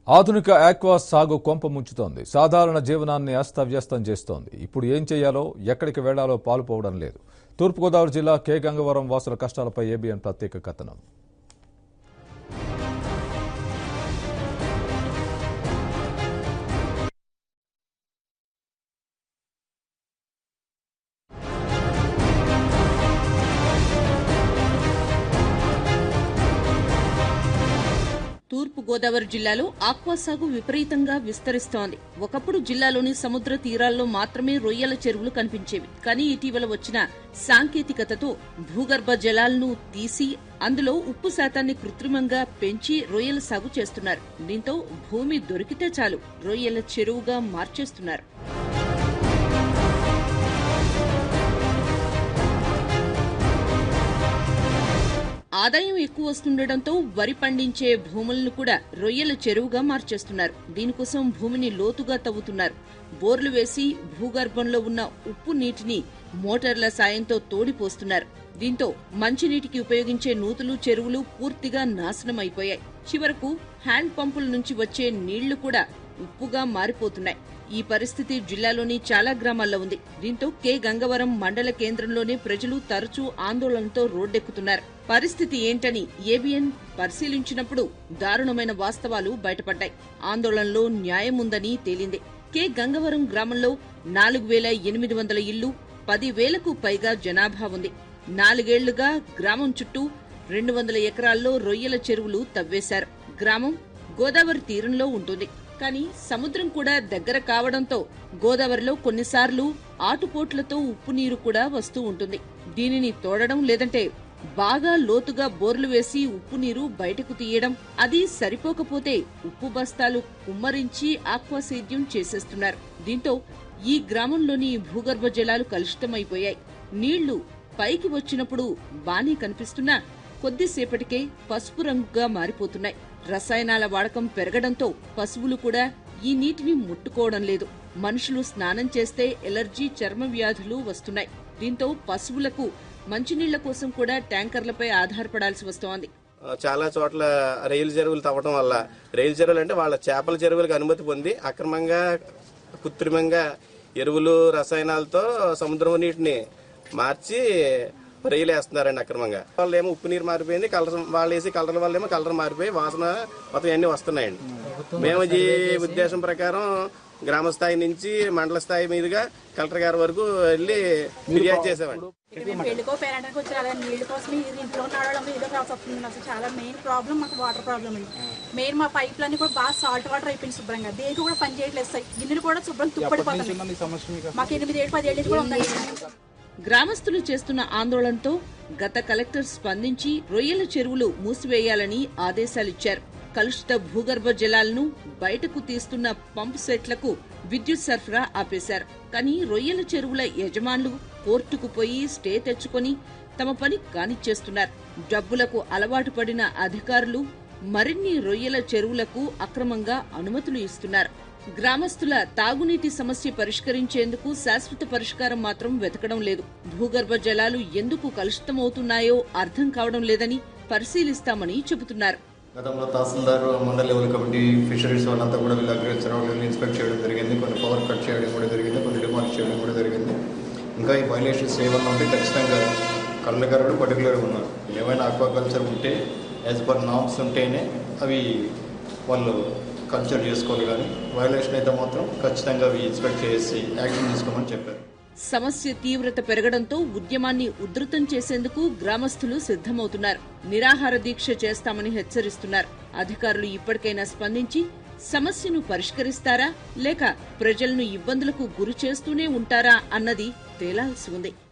ఆధునిక ఆక్వా సాగు కొంప ముంచుతోంది సాధారణ జీవనాన్ని అస్తవ్యస్తం చేస్తోంది ఇప్పుడు ఏం చేయాలో ఎక్కడికి వెళ్లాలో పాలుపోవడం లేదు తూర్పుగోదావరి జిల్లా కే గంగవరం వాసుల కష్టాలపై ఏబిఎన్ ప్రత్యేక కథనం తూర్పు గోదావరి జిల్లాలో ఆక్వా సాగు విపరీతంగా విస్తరిస్తోంది ఒకప్పుడు జిల్లాలోని సముద్ర తీరాల్లో మాత్రమే రొయ్యల చెరువులు కనిపించేవి కానీ ఇటీవల వచ్చిన సాంకేతికతతో భూగర్భ జలాలను తీసి అందులో ఉప్పు శాతాన్ని కృత్రిమంగా పెంచి రొయ్యల సాగు చేస్తున్నారు దీంతో భూమి దొరికితే చాలు రొయ్యల చెరువుగా మార్చేస్తున్నారు ఆదాయం ఎక్కువ వస్తుండటంతో వరి పండించే భూములను కూడా రొయ్యల చెరువుగా మార్చేస్తున్నారు దీనికోసం భూమిని లోతుగా తవ్వుతున్నారు బోర్లు వేసి భూగర్భంలో ఉన్న ఉప్పు నీటిని మోటార్ల సాయంతో తోడిపోస్తున్నారు దీంతో మంచినీటికి ఉపయోగించే నూతులు చెరువులు పూర్తిగా నాశనం అయిపోయాయి చివరకు హ్యాండ్ పంపుల నుంచి వచ్చే నీళ్లు కూడా ఉప్పుగా మారిపోతున్నాయి ఈ పరిస్థితి జిల్లాలోని చాలా గ్రామాల్లో ఉంది దీంతో కె గంగవరం మండల కేంద్రంలోనే ప్రజలు తరచూ ఆందోళనతో రోడ్డెక్కుతున్నారు పరిస్థితి ఏంటని ఏబిఎన్ పరిశీలించినప్పుడు దారుణమైన వాస్తవాలు బయటపడ్డాయి ఆందోళనలో న్యాయం ఉందని తేలింది కె గంగవరం గ్రామంలో నాలుగు వేల ఎనిమిది వందల ఇళ్లు పది వేలకు పైగా జనాభా ఉంది నాలుగేళ్లుగా గ్రామం చుట్టూ రెండు వందల ఎకరాల్లో రొయ్యల చెరువులు తవ్వేశారు గ్రామం గోదావరి తీరంలో ఉంటుంది కానీ సముద్రం కూడా దగ్గర కావడంతో గోదావరిలో కొన్నిసార్లు ఆటుపోట్లతో ఉప్పు నీరు కూడా వస్తూ ఉంటుంది దీనిని తోడడం లేదంటే బాగా లోతుగా బోర్లు వేసి ఉప్పు నీరు బయటకు తీయడం అది సరిపోకపోతే ఉప్పు బస్తాలు కుమ్మరించి ఆక్వా సేద్యం చేసేస్తున్నారు దీంతో ఈ గ్రామంలోని భూగర్భ జలాలు కలుషితమైపోయాయి నీళ్లు పైకి వచ్చినప్పుడు బానే కనిపిస్తున్నా కొద్దిసేపటికే పసుపు రంగుగా మారిపోతున్నాయి రసాయనాల వాడకం పెరగడంతో పశువులు కూడా ఈ నీటిని ముట్టుకోవడం లేదు మనుషులు స్నానం చేస్తే ఎలర్జీ చర్మ వ్యాధులు వస్తున్నాయి దీంతో పశువులకు మంచినీళ్ల కోసం కూడా ట్యాంకర్లపై ఆధారపడాల్సి వస్తోంది చాలా చోట్ల రైలు చెరువులు తవ్వడం వల్ల రైలు చెరువులు అంటే వాళ్ళ చేపల చెరువులకు అనుమతి పొంది అక్రమంగా కృత్రిమంగా ఎరువులు రసాయనాలతో సముద్రం నీటిని మార్చి రైలు వేస్తున్నారండి అక్రమంగా వాళ్ళు ఏమో ఉప్పు నీరు మారిపోయింది కలర్ వాళ్ళు వేసి కలర్ వల్ల ఏమో కలర్ మారిపోయి వాసన మొత్తం అన్ని వస్తున్నాయండి మేము ఈ ఉద్దేశం ప్రకారం గ్రామ స్థాయి నుంచి మండల స్థాయి మీదుగా కలెక్టర్ గారి వరకు వెళ్ళి ఫిర్యాదు చేసామండి మేము పెళ్లికో పేరెంట్కి వచ్చి అలా నీళ్ళ కోసం ఇది ఇంట్లో నడవడం ఏదో ప్రాసెస్ వస్తుంది అసలు చాలా మెయిన్ ప్రాబ్లం మాకు వాటర్ ప్రాబ్లం అండి మెయిన్ మా పైపులన్నీ కూడా బాగా సాల్ట్ వాటర్ అయిపోయింది శుభ్రంగా దేనికి కూడా పని చేయట్లేదు సార్ గిన్నెలు కూడా శుభ్రం తుప్పడిపోతుంది మాకు ఎనిమిది ఏడు పది ఏళ్ళు కూడా ఉందండి గ్రామస్తులు చేస్తున్న ఆందోళనతో గత కలెక్టర్ స్పందించి రొయ్యల చెరువులు మూసివేయాలని ఆదేశాలిచ్చారు కలుషిత భూగర్భ జలాలను బయటకు తీస్తున్న పంప్ సెట్లకు విద్యుత్ సరఫరా ఆపేశారు కానీ రొయ్యల చెరువుల యజమానులు కోర్టుకు పోయి స్టే తెచ్చుకొని తమ పని కానిచ్చేస్తున్నారు డబ్బులకు అలవాటు పడిన అధికారులు మరిన్ని రొయ్యల చెరువులకు అక్రమంగా అనుమతులు ఇస్తున్నారు గ్రామస్తుల తాగునీటి సమస్య పరిష్కరించేందుకు శాశ్వత పరిష్కారం మాత్రం వెతకడం లేదు భూగర్భ జలాలు ఎందుకు కలుషితమవుతున్నాయో అర్థం కావడం లేదని పరిశీలిస్తామని చెబుతున్నారు గతంలో తహసీల్దార్ మండల లెవెల్ కమిటీ ఫిషరీస్ వాళ్ళంతా కూడా వీళ్ళు అగ్రికల్చర్ వాళ్ళు ఇన్స్పెక్ట్ చేయడం జరిగింది కొన్ని పవర్ కట్ చేయడం కూడా జరిగింది కొన్ని డిమార్క్ చేయడం కూడా జరిగింది ఇంకా ఈ వైలేషన్స్ ఏమన్నా ఉంటే ఖచ్చితంగా కలెక్టర్ గారు కూడా పర్టికులర్గా ఉన్నారు ఏమైనా ఆక్వాకల్చర్ ఉంటే యాజ్ పర్ నామ్స్ ఉంటేనే అవి వాళ్ళు కల్చర్ చేసుకోవాలి కానీ వైలేషన్ అయితే మాత్రం ఖచ్చితంగా అవి ఇన్స్పెక్ట్ చేసి యాక్షన్ తీసుకోమని చెప్పారు సమస్య తీవ్రత పెరగడంతో ఉద్యమాన్ని ఉధృతం చేసేందుకు గ్రామస్తులు సిద్ధమవుతున్నారు నిరాహార దీక్ష చేస్తామని హెచ్చరిస్తున్నారు అధికారులు ఇప్పటికైనా స్పందించి సమస్యను పరిష్కరిస్తారా లేక ప్రజలను ఇబ్బందులకు గురి చేస్తూనే ఉంటారా అన్నది తేలాల్సి ఉంది